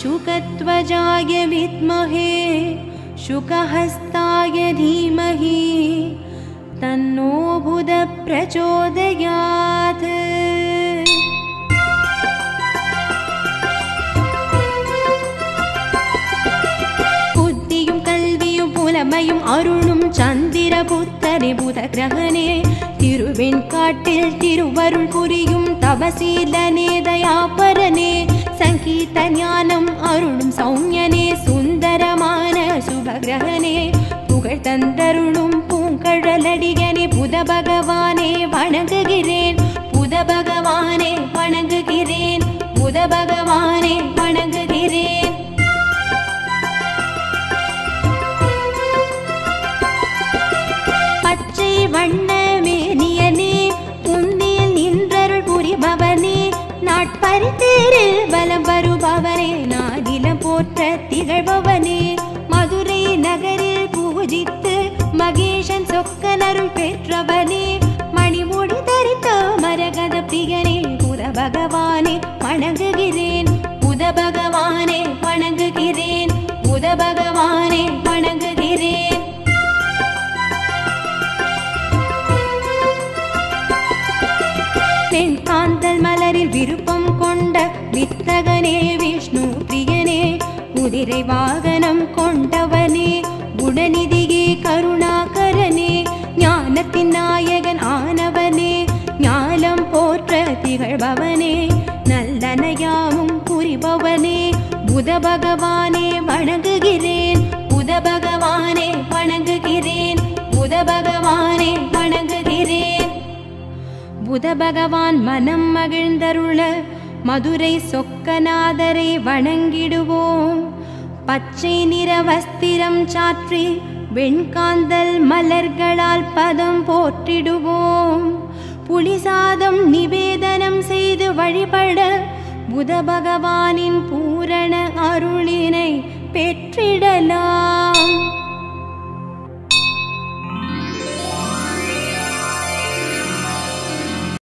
शुकध्वजाय विद्महे शुकहस्ताय धीमहि तन्नो बुधः प्रचोदयात् புத்தியும் கல்வியும் புலமையும் அருளும் சந்திர புத்தரே புத கிரகனே திருவெண்காட்டில் திருவருள் புரியும் தபசீலனே தயாபரனே சங்கீத ஞானம் அருளும் சௌமியனே சுந்தரமான சுபகிரகனே புகழ் தந்தருளும் பூங்கழலடிகனே புத பகவானே வணங்குகிறேன் புத பகவானே வணங்குகிறேன் புத பகவானே வணங்குகிறேன் பச்சை வண்ண மேனியனே உன்னில் நின்றருள் புரிபவனே நாட்பரித்தேரில் பலம் வருபவனே நாடிலம் போற்ற திகழ்பவனே மதுரை நகரில் பூஜித்து மகேஷன் சொக்கனருள் பெற்றவனே மணிமுடி தரித்த மரகத பிரியனே புத பகவானே வணங்குகிறேன் புத பகவானே வணங்குகிறேன் புத பகவானே வணங்குகிறேன் பெண் காந்தல் மலரில் விருப்பம் கொண்ட வித்தகனே விஷ்ணு பிரியனே குதிரை வாகனம் கொண்டவனே குணநிதியே கருணாகரனே ஞானத்தின் நாயகன் ஆனவனே ஞானம் போற்ற திகழ்பவனே நல்லனையாவும் புரிபவனே புத பகவானே வணங்குகிறேன் புத பகவானே வணங்குகிறேன் புத பகவானே வணங்குகிறேன் புத பகவான் மனம் மகிழ்ந்தருள மதுரை சொக்கநாதரை வணங்கிடுவோம் பச்சை நிற வஸ்திரம் சாற்றி வெண்காந்தல் மலர்களால் பதம் போற்றிடுவோம் புலிசாதம் நிவேதனம் செய்து வழிபட புத பகவானின் பூரண அருளினை பெற்றிடலாம்